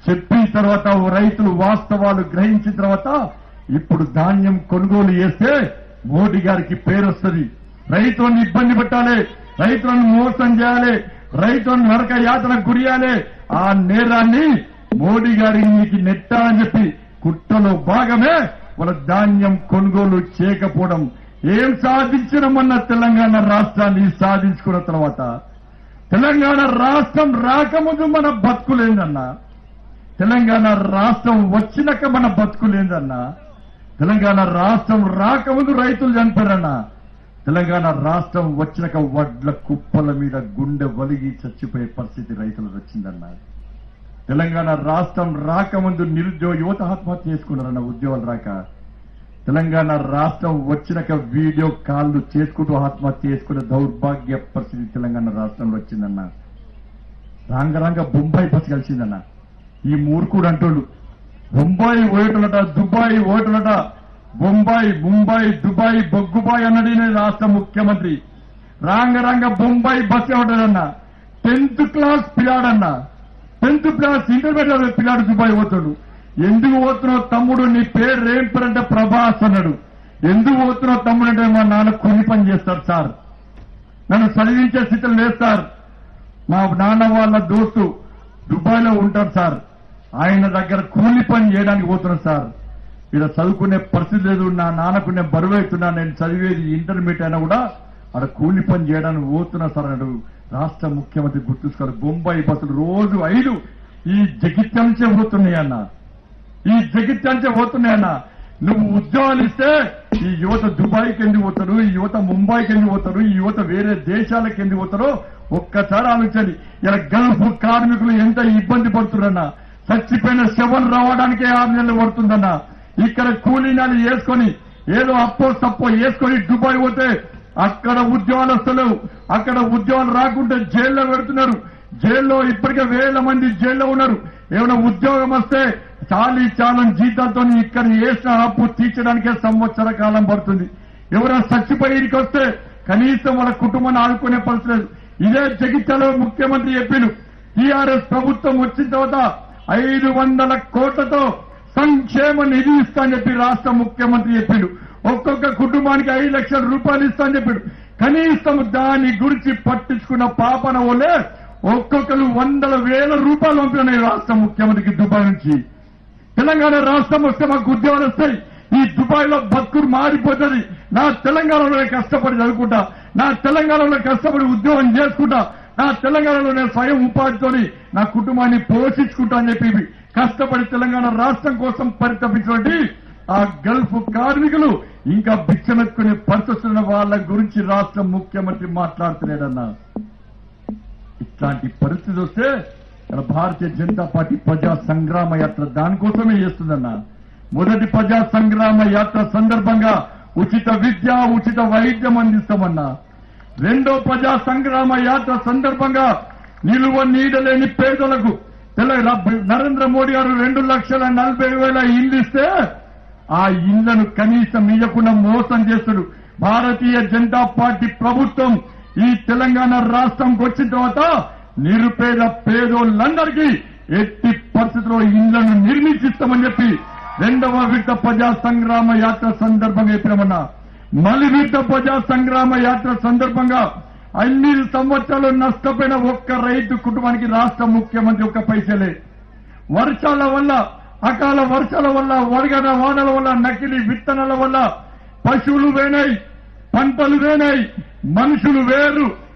చెప్పిన తర్వాత ఓ రైతులు వాస్తవాలు గ్రహించిన తర్వాత ఇప్పుడు ధాన్యం కొనుగోలు చేస్తే మోడీ గారికి పేరు వస్తుంది రైతులను ఇబ్బంది పెట్టాలి రైతులను మోసం చేయాలి రైతులను నరక యాతనకు గురియాలి ఆ నేరాన్ని మోడీ గారికి మీకు నెట్టాలని చెప్పి కుట్రలో భాగమే వాళ్ళ ధాన్యం కొనుగోలు చేయకపోవడం ఏం సాధించినమన్న తెలంగాణ రాష్ట్రాన్ని సాధించుకున్న తర్వాత తెలంగాణ రాష్ట్రం రాకముందు మన బతుకులేందన్నా తెలంగాణ రాష్ట్రం వచ్చినాక మన బతుకులేందన్నా తెలంగాణ రాష్ట్రం రాకముందు రైతులు చనిపోయారన్నా తెలంగాణ రాష్ట్రం వచ్చినాక వడ్ల కుప్పల మీద గుండె వలిగి చచ్చిపోయే పరిస్థితి రైతులకు వచ్చిందన్నా తెలంగాణ రాష్ట్రం రాకముందు నిరుద్యోగ యువత ఆత్మహత్య చేసుకున్నారన్న ఉద్యోగాలు రాక తెలంగాణ రాష్ట్రం వచ్చినాక వీడియో కాల్లు చేసుకుంటూ ఆత్మహత్య చేసుకునే దౌర్భాగ్య పరిస్థితి తెలంగాణ రాష్ట్రంలో వచ్చిందన్న రాంగరాంగ బొంబాయి బస్సు కలిసిందన్న ఈ మూర్ఖుడు అంటోళ్ళు బొంబాయి ఓయటలట దుబాయ్ ఓయటలట బొంబాయి ముంబై దుబాయ్ బొగ్గుబాయ్ అన్నది ఈ రాష్ట్ర ముఖ్యమంత్రి రాంగరాంగ బొంబాయి బస్ ఏమంటాడన్న టెన్త్ క్లాస్ పిల్లాడన్న టెన్త్ క్లాస్ ఇంటర్మీడియట్ పిల్లాడు దుబాయ్ పోతాడు ఎందుకు పోతున్నావు తమ్ముడు నీ పేరు ఏం పేరు అంటే ప్రభాస్ అన్నాడు ఎందుకు పోతున్నావు తమ్ముడు అంటే మా నాన్న కూలి పని చేస్తాడు సార్ నన్ను చదివించే స్థితిలో లేదు సార్ మా నాన్న వాళ్ళ దోస్తు దుబాయ్ లో ఉంటారు సార్ ఆయన దగ్గర కూలి పని చేయడానికి పోతున్నాను సార్ ఇలా చదువుకునే పరిస్థితి లేదు నా నాన్నకు నేను బరువు అవుతున్నా నేను చదివేది ఇంటర్మీడియట్ అయినా కూడా అక్కడ కూలి పని చేయడానికి పోతున్నా సార్ అన్నాడు రాష్ట్ర ముఖ్యమంత్రి గుర్తుంచుకోవాలి బొంబాయి బస్సులు రోజు ఐదు ఈ జగిత్యంచే పోతున్నాయన్న ఈ జగిత్యంచే పోతున్నాయన్న నువ్వు ఉద్యోగాలు ఇస్తే ఈ యువత దుబాయ్కి ఎందుకు పోతారు ఈ యువత ముంబైకి ఎందుకు పోతారు ఈ యువత వేరే దేశాలకు ఎందుకు పోతారో ఒక్కసారి ఆలోచించండి ఇలా గల్ఫ్ కార్మికులు ఎంత ఇబ్బంది పడుతున్నారన్న చచ్చిపోయిన శవం రావడానికే ఆరు నెలలు పడుతుందన్న ఇక్కడ కూలీనాలు వేసుకొని ఏదో అప్పో తప్పో వేసుకొని దుబాయ్ పోతే అక్కడ ఉద్యోగాలు వస్తలేవు అక్కడ ఉద్యోగాలు రాకుంటే జైల్లో పెడుతున్నారు జైల్లో ఇప్పటికే వేల మంది జైల్లో ఉన్నారు ఏమైనా ఉద్యోగం వస్తే చాలీ చాలని జీతాలతో ఇక్కడ వేసిన అప్పు తీర్చడానికే సంవత్సర కాలం పడుతుంది ఎవరైనా చచ్చిపోయి ఇంటికి వస్తే కనీసం వాళ్ళ కుటుంబాన్ని ఆదుకునే పరిస్థితి లేదు ఇదే జగిత్యాల ముఖ్యమంత్రి చెప్పారు టీఆర్ఎస్ ప్రభుత్వం వచ్చిన తర్వాత ఐదు వందల కోట్లతో సంక్షేమ నిధి ఇస్తా అని చెప్పి రాష్ట్ర ముఖ్యమంత్రి చెప్పాడు ఒక్కొక్క కుటుంబానికి ఐదు లక్షల రూపాయలు ఇస్తా అని చెప్పాడు కనీసం దాని గురించి పట్టించుకున్న పాపన వల్లే ఒక్కొక్కరు వందల వేల రూపాయలు పంపినాయి రాష్ట్ర ముఖ్యమంత్రికి దుబాయ్ నుంచి తెలంగాణ రాష్ట్రం వస్తే మాకు ఉద్యోగాలు వస్తాయి ఈ దుబాయ్ లో బతుకులు మారిపోతుంది నా తెలంగాణలో కష్టపడి చదువుకుంటా నా తెలంగాణలో కష్టపడి ఉద్యోగం చేసుకుంటా నా తెలంగాణలో నేను స్వయం ఉపాధితోని నా కుటుంబాన్ని పోషించుకుంటా అని చెప్పి కష్టపడి తెలంగాణ రాష్ట్రం కోసం పరితపించినటువంటి ఆ గల్ఫ్ కార్మికులు ఇంకా భిక్షమెత్తుకునే పరిస్థితున్న వాళ్ళ గురించి రాష్ట్ర ముఖ్యమంత్రి మాట్లాడుతున్నాడన్నా ఇట్లాంటి పరిస్థితి వస్తే మన భారతీయ జనతా పార్టీ ప్రజా సంగ్రామ యాత్ర దానికోసమే చేస్తుందన్న మొదటి ప్రజా సంగ్రామ యాత్ర సందర్భంగా ఉచిత విద్య ఉచిత వైద్యం అందిస్తామన్నా రెండో ప్రజా సంగ్రామ యాత్ర సందర్భంగా నిలువ నీడలేని పేదలకు తెల నరేంద్ర మోడీ గారు రెండు లక్షల నలభై వేల ఇల్లు ఇస్తే ఆ ఇళ్లను కనీసం ఇవ్వకుండా మోసం చేస్తాడు భారతీయ జనతా పార్టీ ప్రభుత్వం ఈ తెలంగాణ రాష్ట్రంకి వచ్చిన తర్వాత నిరుపేద పేదోళ్ళందరికీ ఎట్టి పరిస్థితుల్లో ఇళ్లను నిర్మించిస్తామని చెప్పి రెండవ విడత ప్రజా సంగ్రామ యాత్ర సందర్భంగా చెప్పినామన్నా మలి విడత ప్రజా సంగ్రామ యాత్ర సందర్భంగా అన్ని సంవత్సరాలు నష్టపోయిన ఒక్క రైతు కుటుంబానికి రాష్ట్ర ముఖ్యమంత్రి ఒక్క పైసలే వర్షాల వల్ల అకాల వర్షాల వల్ల వడగడ వానల వల్ల నకిలీ విత్తనాల వల్ల పశువులు వేనాయి పంటలు వేనాయి మనుషులు వేరు